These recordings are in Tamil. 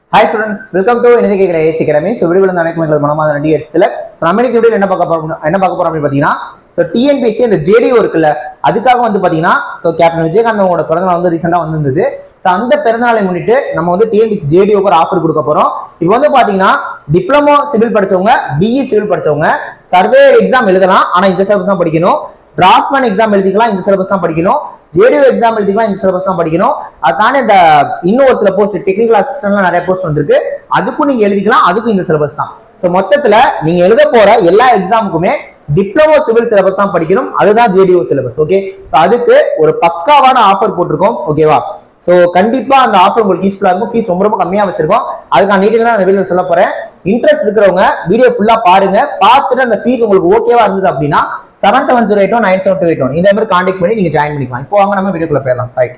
ஹாய் ஸ்டூடெண்ட்ஸ் வெல்கம் டு இணைய கேட்கிற ஏசி அகாடமி ஸோ வீடியோ வந்து அனைக்கும் எங்களுக்கு மனமாத நடி இடத்துல ஸோ நம்ம இன்னைக்கு வீடியோ என்ன பார்க்க போறோம் என்ன பார்க்க போறோம் அப்படின்னு பார்த்தீங்கன்னா ஸோ டிஎன்பிஎஸ்சி அந்த ஜேடிஓ இருக்குல்ல அதுக்காக வந்து பார்த்தீங்கன்னா ஸோ கேப்டன் விஜயகாந்த் அவங்களோட பிறந்தநாள் வந்து ரீசெண்டாக வந்திருந்தது ஸோ அந்த பிறந்தநாளை முன்னிட்டு நம்ம வந்து டிஎன்பிஎஸ்சி ஜேடிஓக்கு ஒரு ஆஃபர் கொடுக்க போறோம் இப்போ வந்து பார்த்தீங்கன்னா டிப்ளமோ சிவில் படிச்சவங்க பிஇ சிவில் படிச்சவங்க சர்வேயர் எக்ஸாம் எழுதலாம் ஆனால் இந்த சிலபஸ் தான் படிக்கணும் டிராஃப்ட்மேன் எக்ஸாம் எழுதிக்கலாம் இந்த சிலபஸ் தான் படிக்கணும் ஜேடிஓ எக்ஸாம் எழுதிக்கலாம் இந்த சிலபஸ் தான் படிக்கணும் அதுக்கான இந்த இன்னும் ஒரு சில போஸ்ட் டெக்னிக்கல் அசிஸ்டன்ட்லாம் நிறைய போஸ்ட் வந்திருக்கு அதுக்கும் நீங்க எழுதிக்கலாம் அதுக்கும் இந்த சிலபஸ் தான் ஸோ மொத்தத்துல நீங்க எழுத போற எல்லா எக்ஸாமுக்குமே டிப்ளமோ சிவில் சிலபஸ் தான் படிக்கணும் அதுதான் ஜேடிஓ சிலபஸ் ஓகே ஸோ அதுக்கு ஒரு பக்காவான ஆஃபர் போட்டிருக்கோம் ஓகேவா ஸோ கண்டிப்பா அந்த ஆஃபர் உங்களுக்கு யூஸ்ஃபுல்லா இருக்கும் ஃபீஸ் ரொம்ப ரொம்ப கம்மியா வச்சிருக்கோம் அதுக்கான டீட்டெயில் தான் அந்த வீடியோ சொல்ல போறேன் இன்ட்ரெஸ்ட் இருக்கிறவங்க வீடியோ ஃபுல்லா பாருங்க பார்த்துட்டு அந்த ஃபீஸ் உங்களுக்கு ஓகேவா இருந்தது அப்படின்னா seven seven zero eight nine seven two eight one இந்த மாதிரி கான்டாக்ட் பண்ணி நீங்க ஜாயின் பண்ணிக்கலாம் இப்போ வாங்க நம்ம வீடியோக்குள்ள போயிடலாம் ரைட்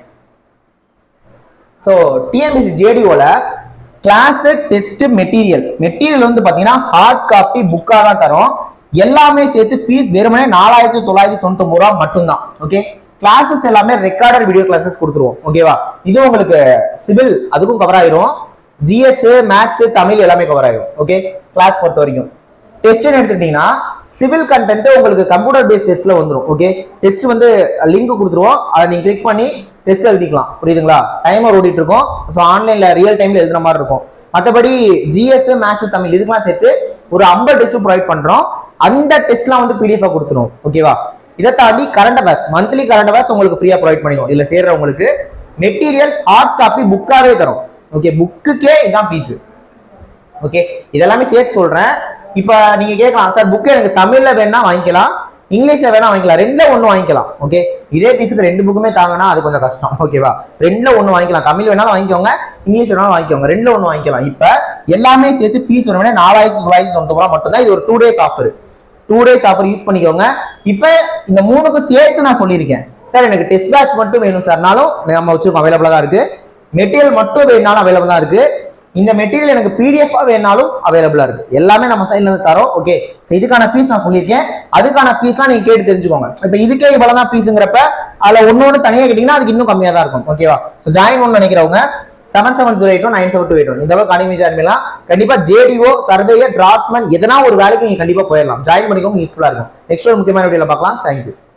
ஸோ டிஎன்பிசி ஜேடிஓல கிளாஸ் டெஸ்ட் மெட்டீரியல் மெட்டீரியல் வந்து பார்த்தீங்கன்னா ஹார்ட் காப்பி புக்காக தான் தரும் எல்லாமே சேர்த்து ஃபீஸ் வெறுமனே நாலாயிரத்தி தொள்ளாயிரத்தி தொண்ணூத்தொம்பது ரூபா மட்டும்தான் ஓகே கிளாஸஸ் எல்லாமே ரெக்கார்டட் வீடியோ கிளாஸஸ் கொடுத்துருவோம் ஓகேவா இது உங்களுக்கு சிவில் அதுக்கும் கவர் ஆயிரும் ஜிஎஸ் மேத்ஸ் தமிழ் எல்லாமே கவர் ஆயிரும் ஓகே கிளாஸ் பொறுத்த வரைக்கும் டெஸ்ட் எடுத்துக்கிட்டீங்கன்னா சிவில் கண்டென்ட் உங்களுக்கு கம்ப்யூட்டர் பேஸ்ட் டெஸ்ட்ல வந்துடும் ஓகே டெஸ்ட் வந்து லிங்க் கொடுத்துருவோம் அதை நீங்க கிளிக் பண்ணி டெஸ்ட் எழுதிக்கலாம் புரியுதுங்களா டைமர் ஓடிட்டு இருக்கும் ஸோ ஆன்லைன்ல ரியல் டைம்ல எழுதுற மாதிரி இருக்கும் மற்றபடி ஜிஎஸ் மேத்ஸ் தமிழ் இதுக்கெல்லாம் சேர்த்து ஒரு ஐம்பது டெஸ்ட் ப்ரொவைட் பண்றோம் அந்த டெஸ்ட்லாம் வந்து பிடிஎஃப் கொடுத்துருவோம் ஓகேவா இதை தாண்டி current affairs monthly current affairs உங்களுக்கு ஃப்ரீயா ப்ரொவைட் பண்ணிடுவோம் இதுல சேர்றவங்களுக்கு மெட்டீரியல் ஹார்ட் காப்பி புக்காவே தரும் ஓகே புக்குக்கே இதான் ஃபீஸ் ஓகே இதெல்லாமே சேர்த்து சொல்றேன் இப்போ நீங்க கேட்கலாம் சார் புக் எனக்கு தமிழ்ல வேணா வாங்கிக்கலாம் இங்கிலீஷ்ல வேணா வாங்கிக்கலாம் ரெண்டுல ஒண்ணு வாங்கிக்கலாம் ஓகே இதே பீஸுக்கு ரெண்டு புக்குமே தாங்கன்னா அது கொஞ்சம் கஷ்டம் ஓகேவா ரெண்டுல ஒண்ணு வாங்கிக்கலாம் தமிழ் வேணாலும் வாங்கிக்கோங்க இங்கிலீஷ் வேணாலும் வாங்கிக்கோங்க ரெண்டுல ஒண்ணு வாங்கிக்கலாம் இப்ப எல்லாமே சேர்த்து ஃபீஸ் வரும்னா நாலாயிரத்தி தொள்ளாயிரத்தி தொண்ணூத்தி ரூபா மட்டும்தான் இது ஒரு two days offer two days offer use பண்ணிக்கோங்க இப்ப இந்த மூணுக்கும் சேர்த்து நான் சொல்லியிருக்கேன் சார் எனக்கு டெஸ்ட் பேட்ச் மட்டும் வேணும் சார்னாலும் நம்ம வச்சிருக்கோம் அவைலபிளா தான் இருக்கு மெட்டீரியல் மட்டும் வேணாலும் அவைலபிள் தான் இருக்கு இந்த மெட்டீரியல் எனக்கு பிடிஎஃபா வேணாலும் அவைலபிளா இருக்கு எல்லாமே நம்ம சைட்ல இருந்து தரோம் ஓகே ஸோ இதுக்கான ஃபீஸ் நான் சொல்லியிருக்கேன் அதுக்கான ஃபீஸ்லாம் நீங்க கேட்டு தெரிஞ்சுக்கோங்க இப்போ இதுக்கே இவ்வளவு தான் ஃபீஸுங்கிறப்ப அதுல ஒன்னு ஒன்று தனியாக கேட்டீங்கன்னா அதுக்கு இன்னும் கம்மியா தான் இருக்கும் ஓகேவா ஸோ ஜாயின் ஒன்று நினைக்கிறவங்க seven seven zero eight nine seven two eight one இந்த அளவுக்கு அனிமே ஜாயின் பண்ணலாம் கண்டிப்பா ஜேடிஓ சர்வேயர் டிராஃப்ட்மேன் எதனா ஒரு வேலைக்கு நீங்க கண்டிப்பா போயிடலாம் ஜாயின் பண்ணிக்கோங்க யூஸ்ஃபுல்லா இருக்கும் நெக்ஸ்ட் ஒரு முக்கியமான வீடியோல பார்க்கலாம் தேங்க்யூ